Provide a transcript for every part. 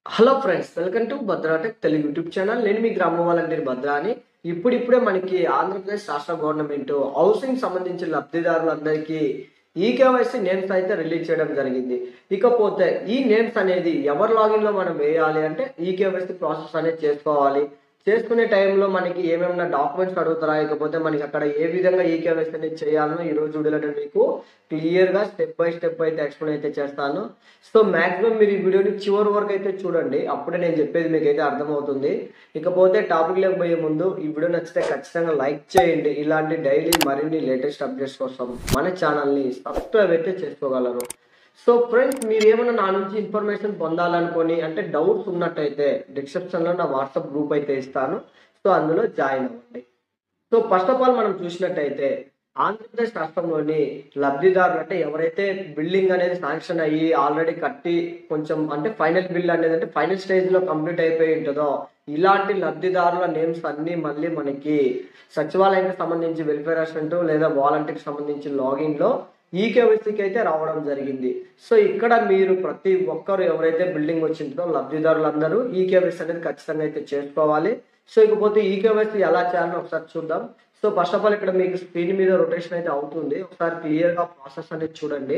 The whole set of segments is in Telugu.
hello friends welcome to Bhadratech Telugu YouTube channel నేను మీ గ్రామ వాలంటీర్ భద్ర అని ఇప్పుడిప్పుడే మనకి ఆంధ్రప్రదేశ్ రాష్ట్ర గవర్నమెంట్ హౌసింగ్ సంబంధించిన లబ్ధిదారులందరికీ ఈ కేవైసీ నేమ్స్ అయితే రిలీజ్ చేయడం జరిగింది ఇకపోతే ఈ నేమ్స్ అనేది ఎవరి లాగిన్ లో మనం వేయాలి అంటే ఈ కేవైసీ ప్రాసెస్ అనేది చేసుకోవాలి చేసుకునే టైంలో మనకి ఏమేమైనా డాక్యుమెంట్స్ అడుగుతారా ఇకపోతే మనకి అక్కడ ఏ విధంగా ఈ కేవైసీ అనేది చేయాలనో ఈ రోజు వీడియోలో నేను మీకు క్లియర్ గా స్టెప్ బై స్టెప్ అయితే ఎక్స్ప్లెయిన్ అయితే చేస్తాను సో మాక్సిమం మీరు ఈ వీడియోని చివరి వరకు అయితే చూడండి అప్పుడే నేను చెప్పేది మీకు అయితే అర్థమవుతుంది ఇకపోతే టాపిక్ లోకి పోయే ముందు ఈ వీడియో నచ్చితే ఖచ్చితంగా లైక్ చేయండి ఇలాంటి డైలీ మరిన్ని లేటెస్ట్ అప్డేట్స్ కోసం మన ఛానల్ని సబ్స్క్రైబ్ అయితే చేసుకోగలరు సో ఫ్రెండ్స్ మీరు ఏమైనా నా నుంచి ఇన్ఫర్మేషన్ పొందాలనుకొని అంటే డౌట్స్ ఉన్నట్టయితే డిస్క్రిప్షన్లో నా వాట్సాప్ గ్రూప్ అయితే ఇస్తాను సో అందులో జాయిన్ అవ్వండి సో ఫస్ట్ ఆఫ్ ఆల్ మనం చూసినట్టయితే ఆంధ్రప్రదేశ్ రాష్ట్రంలోని లబ్ధిదారులు అంటే ఎవరైతే బిల్డింగ్ అనేది శాంక్షన్ అయ్యి ఆల్రెడీ కట్టి కొంచెం అంటే ఫైనల్ బిల్ అనేది అంటే ఫైనల్ స్టేజ్ లో కంప్లీట్ అయిపోయి ఉంటుందో ఇలాంటి లబ్ధిదారుల నేమ్స్ అన్ని మళ్ళీ మనకి సచివాలయానికి సంబంధించి వెల్ఫేర్ అసిస్టెంట్ లేదా వాలంటీర్కి సంబంధించి లాగిన్ లో ఈ కేవైసీకి అయితే రావడం జరిగింది సో ఇక్కడ మీరు ప్రతి ఒక్కరు ఎవరైతే బిల్డింగ్ వచ్చిందో లబ్ధిదారులందరూ ఈ కేవైసీ అనేది ఖచ్చితంగా అయితే చేసుకోవాలి సో ఇకపోతే ఈ కేవైసీ ఎలా చేయాలని ఒకసారి చూద్దాం సో ఫస్ట్ ఆఫ్ ఆల్ ఇక్కడ మీకు స్క్రీన్ మీద రొటేషన్ అయితే అవుతుంది ఒకసారి క్లియర్ గా ప్రాసెస్ అనేది చూడండి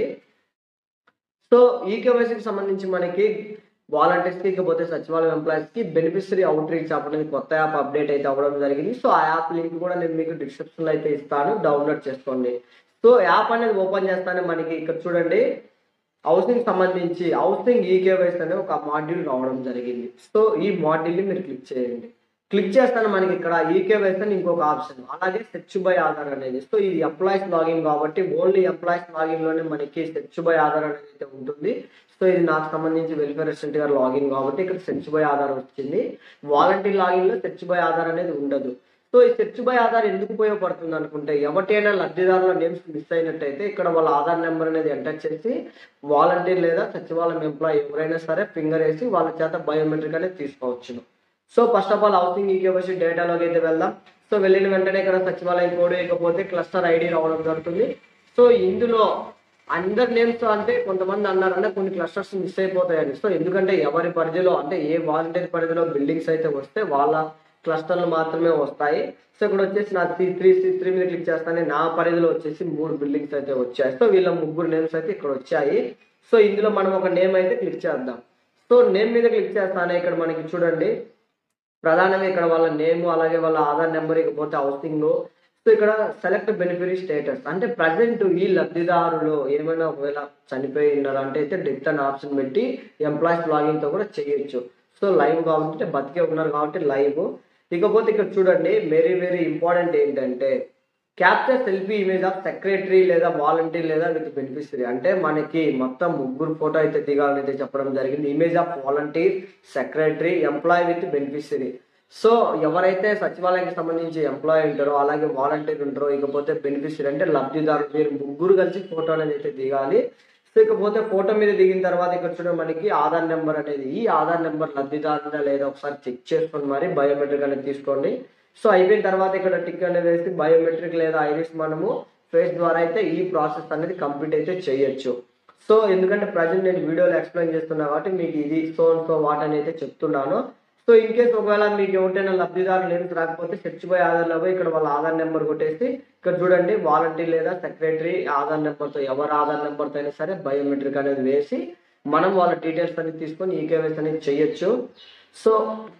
సో ఈ కేవైసీకి సంబంధించి మనకి వాలంటీర్స్ కి ఇకపోతే సచివాలయం ఎంప్లాయీస్ కి బెనిఫిషరీ అవుట్ రీచ్ యాప్ అనేది కొత్త యాప్ అప్డేట్ అయితే అవ్వడం జరిగింది సో ఆ యాప్ లింక్ కూడా నేను మీకు డిస్క్రిప్షన్ లో అయితే ఇస్తాను డౌన్లోడ్ చేసుకోండి సో యాప్ అనేది ఓపెన్ చేస్తానే మనకి ఇక్కడ చూడండి హౌసింగ్ సంబంధించి హౌసింగ్ ఈ కేవైసీ అనే ఒక మాడ్యూల్ రావడం జరిగింది సో ఈ మాడ్యూల్ ని మీరు క్లిక్ చేయండి క్లిక్ చేస్తాను మనకి ఇక్కడ ఈ కేవైసీ అని ఇంకొక ఆప్షన్ అలాగే సెర్చ్ బై ఆధార్ అనేది సో ఇది ఎంప్లాయీస్ లాగిన్ కాబట్టి ఓన్లీ ఎంప్లాయీస్ లాగిన్ లోనే మనకి సెర్చ్ బై ఆధార్ అనేది అయితే ఉంటుంది సో ఇది నాకు సంబంధించి వెల్ఫేర్ అసిస్టెంట్ గారు లాగిన్ కాబట్టి ఇక్కడ సెర్చ్ బై ఆధార్ వచ్చింది వాలంటీర్ లాగిన్ లో సెర్చ్ బై ఆధార్ అనేది ఉండదు సో ఈ సెర్చ్ బై ఆధార్ ఎందుకు ఉపయోగపడుతుంది అనుకుంటే ఎవరికైనా లబ్ధిదారుల నేమ్స్ మిస్ అయినట్టయితే ఇక్కడ వాళ్ళ ఆధార్ నెంబర్ అనేది ఎంటర్ చేసి వాలంటీర్ లేదా సచివాలయం ఎంప్లాయీ ఎవరైనా సరే ఫింగర్ వేసి వాళ్ళ చేత బయోమెట్రిక్ అనేది తీసుకోవచ్చును so first of all housing eKYC డేటాలోకి అయితే వెళ్దాం సో వెళ్ళిన వెంటనే ఇక్కడ సచివాలయం కోడ్ ఇకపోతే క్లస్టర్ ఐడి రావడం జరుగుతుంది సో ఇందులో అందరి నేమ్స్ అంటే కొంతమంది అన్నారంటే కొన్ని క్లస్టర్స్ మిస్ అయిపోతాయని సో ఎందుకంటే ఎవరి పరిధిలో అంటే ఏ వాలంటీర్ పరిధిలో బిల్డింగ్స్ అయితే వస్తే వాళ్ళ క్లస్టర్లు మాత్రమే వస్తాయి సో ఇక్కడ వచ్చేసి నా సి త్రీ సి త్రీ మీద క్లిక్ చేస్తానే నా పరిధిలో వచ్చేసి మూడు బిల్డింగ్స్ అయితే వచ్చాయి సో వీళ్ళ ముగ్గురు నేమ్స్ అయితే ఇక్కడ వచ్చాయి సో ఇందులో మనం ఒక నేమ్ అయితే క్లిక్ చేద్దాం సో నేమ్ మీద క్లిక్ చేస్తానే ఇక్కడ మనకి చూడండి ప్రధానంగా ఇక్కడ వాళ్ళ నేమ్ అలాగే వాళ్ళ ఆధార్ నెంబర్ ఇకపోతే హౌసింగ్ సో ఇక్కడ సెలెక్ట్ బెనిఫిటరీ స్టేటస్ అంటే ప్రజెంట్ ఈ లబ్ధిదారులు ఏమైనా ఒకవేళ చనిపోయి ఉన్నారు అంటే అయితే డెత్ అని ఆప్షన్ పెట్టి ఎంప్లాయీస్ లాగిన్ తో కూడా చేయొచ్చు సో లైవ్ కాబట్టి బతికే ఉన్నారు కాబట్టి లైవ్ ఇకపోతే ఇక్కడ చూడండి వెరీ వెరీ ఇంపార్టెంట్ ఏంటంటే capture selfie image of secretary లేదా వాలంటీర్ లేదా విత్ బెనిఫిషరీ అంటే మనకి మొత్తం ముగ్గురు ఫోటో అయితే దిగాలని అయితే చెప్పడం జరిగింది image of volunteer secretary employee with beneficiary so ఎవరైతే సచివాలయానికి సంబంధించి ఎంప్లాయీ ఉంటారో అలాగే వాలంటీర్ ఉంటారో ఇకపోతే బెనిఫిషరీ అంటే లబ్ధిదారులు మీరు ముగ్గురు కలిసి ఫోటో అనేది అయితే దిగాలి సో ఇకపోతే ఫోటో మీద దిగిన తర్వాత ఇక్కడ చూడండి మనకి ఆధార్ నెంబర్ అనేది ఈ ఆధార్ నెంబర్ లబ్ధిదారుదా లేదా ఒకసారి చెక్ చేసుకొని మరి బయోమెట్రిక్ అనేది తీసుకోండి సో అయిపోయిన తర్వాత ఇక్కడ టిక్ అనేది వేసి బయోమెట్రిక్ లేదా ఐరిస్ మనము ఫేస్ ద్వారా అయితే ఈ ప్రాసెస్ అనేది కంప్లీట్ అయితే చేయొచ్చు సో ఎందుకంటే ప్రజెంట్ నేను వీడియోలో ఎక్స్ప్లెయిన్ చేస్తున్నా కాబట్టి మీకు ఇది సో సో వాట్ అని అయితే చెప్తున్నాను సో ఇన్ కేస్ ఒకవేళ మీకు ఎవరికైనా లబ్ధిదారులు నేమ్స్ రాకపోతే సెర్చ్ బై ఆధార్ లో పోయి ఇక్కడ వాళ్ళ ఆధార్ నెంబర్ కొట్టేసి ఇక్కడ చూడండి వాలంటీర్ లేదా సెక్రటరీ ఆధార్ నెంబర్తో ఎవరి ఆధార్ నెంబర్తో అయినా సరే బయోమెట్రిక్ అనేది వేసి మనం వాళ్ళ డీటెయిల్స్ అనేది తీసుకొని ఈ కేవైసీ అనేది చేయొచ్చు సో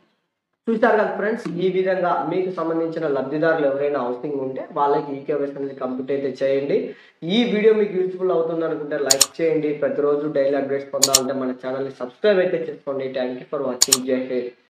చూసారు కదా ఫ్రెండ్స్ ఈ విధంగా మీకు సంబంధించిన లబ్ధిదారులు ఎవరైనా హౌసింగ్ ఉంటే వాళ్ళకి ఈ కేవైసీ అనేది కంప్లీట్ అయితే చేయండి ఈ వీడియో మీకు యూస్ఫుల్ అవుతుంది అనుకుంటే లైక్ చేయండి ప్రతిరోజు డైలీ అప్డేట్స్ పొందాలంటే మన ఛానల్ని సబ్స్క్రైబ్ అయితే చేసుకోండి థ్యాంక్ యూ ఫర్ వాచింగ్ జై హింద్